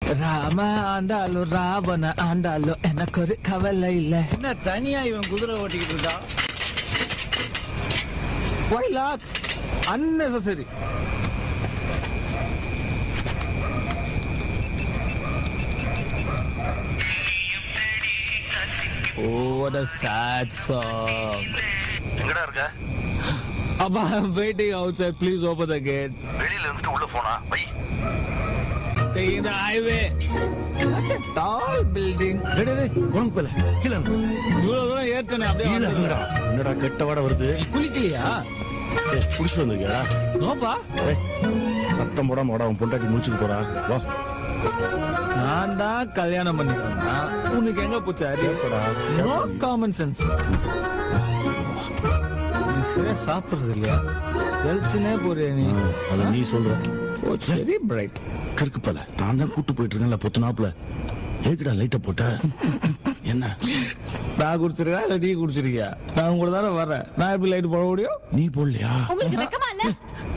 ராம ஆண்டாலும் ராவண ஆண்டாலும் எனக்கு ஒரு கவலை இல்ல என்ன தனியா இவன் குதிரை ஓட்டிக்கிட்டு இருக்கான் Why lock? Unnecessary. Oh, what a sad song. எங்கடா இருக்க Abba, I'm waiting outside. Please open the gate. வெளியில இருந்துட்டு உள்ள போனா வை Taking the highway. Such a tall building. டேய், டேய், டேய், குரங்கு போல கீழே இறங்கு. இவ்வளவு தூரம் ஏற்றனே அப்படியே கீழே இறங்குடா. வந்துடுறா. என்னடா கெட்ட வாட வருது குளிக்கலையா ஏய், புடிச்சிட்டு வந்திருக்கியா நோப்பா ஏய், சத்தம் போடாம வாடா உன் பொண்டாட்டி முடிச்சுட்டு போறா வா நான் தான் கல்யாணம் பண்ணிக்கிறேன்னா உனக்கு எங்க போச்சு அறிவு கேப்படா நோ காமன் சென்ஸ் நீ சரியா சாப்பிடுறது இல்லையா வெளிச்சுனே போறியா நீ அத நீ சொல்ற வெரி பிரைட் கருக்கு போல நான் தான் கூட்டு போயிட்டு இருக்கேன்ல பொத்து நாப்புல ஏக்குடா லைட்ட போட்ட என்ன நான் குடிச்சிருக்கா இல்ல நீ குடிச்சிருக்கியா நான் உங்கள தானே வரேன் நான் எப்படி லைட் போட முடியும் நீ போடலையா உங்களுக்கு வெக்கமா இல்ல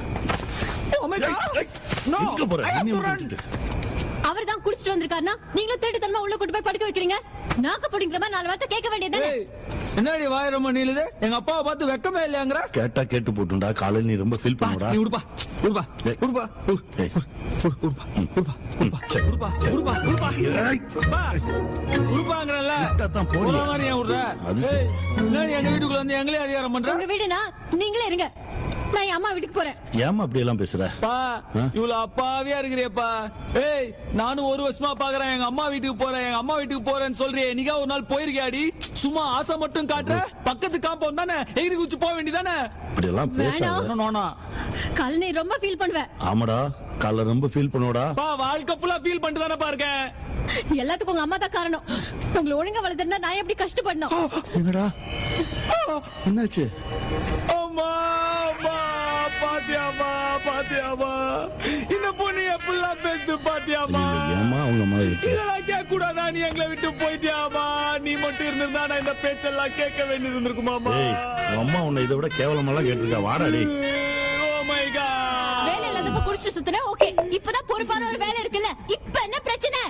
எங்க போற என்னைய மட்டும் விட்டுட்டு. அவர் தான் குடிச்சிட்டு வந்திருக்காருன்னா நீங்களும் திருட்டுத்தனமா உள்ள கூட்டு போய் படுக்க வைக்கிறீங்க நாக்கு பிடிங்கிற மாதிரி நாலு வார்த்தை கேட்க வேண்டியது ஏய், என்னடி வாய் ரொம்ப நீளுது எங்க அப்பாவை பார்த்து வெக்கமே இல்லையாங்கிற கேட்டா கேட்டு போட்டுண்டா காலையில நீ ரொம்ப ஃபீல் பா, பண்ணுடா நீ உடுப்பா உடுப்பா ஏய். உடுப்பா உடு, ஏய். உடு, உடுப்பா உடுப்பா உடுப்பா சரி. உடுப்பா உடுப்பா உடுப்பா ஏய். பா, உடுப்பாங்கறல்ல விட்டாதான் போறியா? ஒரு மாதிரி ஏன் விடுற அது சரி. ஏய், என்னடி எங்க வீட்டுக்குள்ள வந்து எங்களே அதிகாரம் பண்ற உங்க வீடுனா நீங்களே இருங்க நான் என் அம்மா வீட்டுக்கு போறேன் ஏமா அப்படி எல்லாம் பேசுற பா ஆ? இவ்வளவு அப்பாவியா இருக்கிறியப்பா ஏய் நானும் ஒரு வருஷமா பாக்குறேன் எங்க அம்மா வீட்டுக்கு போறேன் எங்க அம்மா வீட்டுக்கு போறேன்னு சொல்றியே நீங்க ஒரு நாள் போயிருக்கியாடி சும்மா ஆசை மட்டும் காட்டுற பக்கத்து காம்பவுண்ட் தானே எகிரி குச்சி போக வேண்டியதானே இப்படி எல்லாம் பேசாத வேணாம். நோனா காலை நீ ரொம்ப ஃபீல் பண்ணுவ ஆமாடா காலைல ரொம்ப ஃபீல் பண்ணுவடா பா வாழ்க்கை ஃபுல்லா ஃபீல் பண்ணிட்டு தானே பாருங்க எல்லாத்துக்கும் உங்க அம்மா தான் காரணம் உங்களை ஒழுங்கா வளர்த்திருந்தா நான் எப்படி கஷ்டப்படணும் என்னடா என்னாச்சு அம்மா அம்மா பாத்தியாமா பாத்தியாமா இந்த பொண்ணு எப்படிலாம் பேசுது பாத்தியாமா ஏமா அவங்க அம்மா இருக்கு இதெல்லாம் கேட்க கூடாதா நீ எங்களை விட்டு போயிட்டியாமா நீ மட்டும் இருந்திருந்தா நான் இந்த பேச்செல்லாம் கேட்க வேண்டியது இருந்திருக்குமாமா ஏய் உன் அம்மா உன்னை இதை விட கேவலமெல்லாம் கேட்டிருக்கா வாடா டேய் ஓ மை காட் வேலை இல்லாதப்ப குடிச்சு சுத்துன ஓகே இப்பதான் பொறுப்பான ஒரு வேலை இருக்குல்ல இப்ப என்ன பிரச்சனை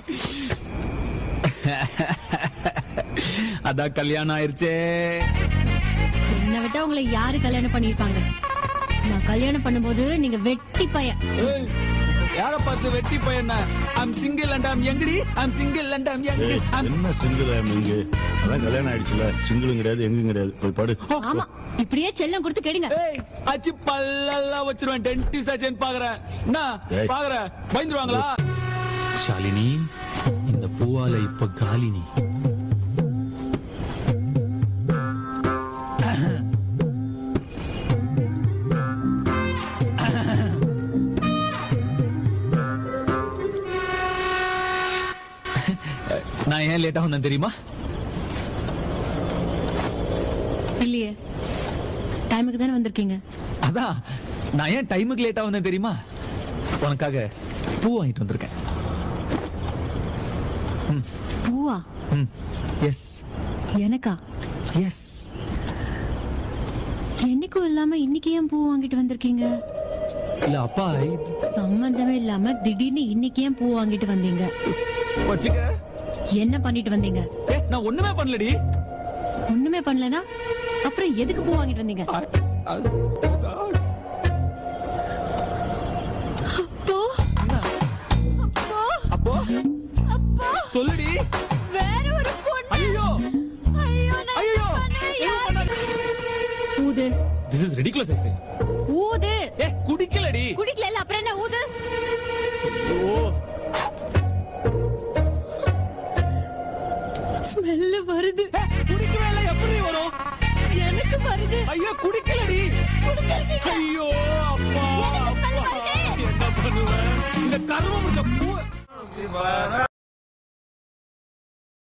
அதான் கல்யாணம் ஆயிருச்சே என்னை விட்டா உங்களை யாரு கல்யாணம் பண்ணிருப்பாங்க நான் கல்யாணம் பண்ணும்போது நீங்க வெட்டி பையன் ஏய், யார பார்த்து வெட்டி பையன ஐம் சிங்கிள் அண்ட் ஐம் யங்கடி I'm single and I'm young ஏய், என்ன சிங்கிள் இங்கு அதான் கல்யாணம் ஆயிடுச்சுல சிங்கிளும் கிடையாது எங்கும் கிடையாது போய் படு ஆமா இப்படியே செல்லம் கொடுத்து கெடுங்க ஏய் அச்சி பல்லெல்லாம் வச்சிருவேன் டென்டி சர்ஜன் பாக்குறேன் என்ன ஏய். பாக்குற பயந்துருவாங்களா ஷாலினி இந்த பூவால இப்ப காலினி நான் ஏன் லேட்டா வந்தேன் தெரியுமா இல்லையே டைமுக்கு தானே வந்திருக்கீங்க அதான் நான் ஏன் டைமுக்கு லேட்டா வந்தேன் தெரியுமா உனக்காக பூ வாங்கிட்டு வந்திருக்கேன் பூவா ம் எஸ் எனக்கா எஸ் என்னைக்கும் இல்லாம இன்னைக்கு ஏன் பூ வாங்கிட்டு வந்திருக்கீங்க இல்ல அப்பா சம்பந்தமே இல்லாம திடீர்னு இன்னைக்கு ஏன் பூ வாங்கிட்டு வந்தீங்க வச்சுக்க என்ன பண்ணிட்டு வந்தீங்க ஏ நான் ஒண்ணுமே பண்ணலடி ஒண்ணுமே பண்ணலனா அப்புறம் எதுக்கு பூ வாங்கிட்டு வந்தீங்க அ- அது- God. அப்போ அப்போ அப்போ அப்போ சொல்லுடி வேற ஒரு பொண்ணு ஐயோ ஐயோ நான் ஐயோ என்ன பண்ணேன்? யாரு? ஊது திஸ் இஸ் ரெடிகுலஸ் ஐ ஊது ஏ குடிக்கலடி குடிக்கல அப்புறம் என்ன ஊது ஓ ஸ்மெல் வருது குடிக்கவே இல்ல எப்படி வரும் எனக்கு வருது ஐயோ குடிக்கலடி குடிச்சிருக்கீங்க ஐயோ அப்பா எனக்கு smell அப்பா. வருது. என்ன பண்ணுவேன் இந்த கருவம் முடிச்ச பூ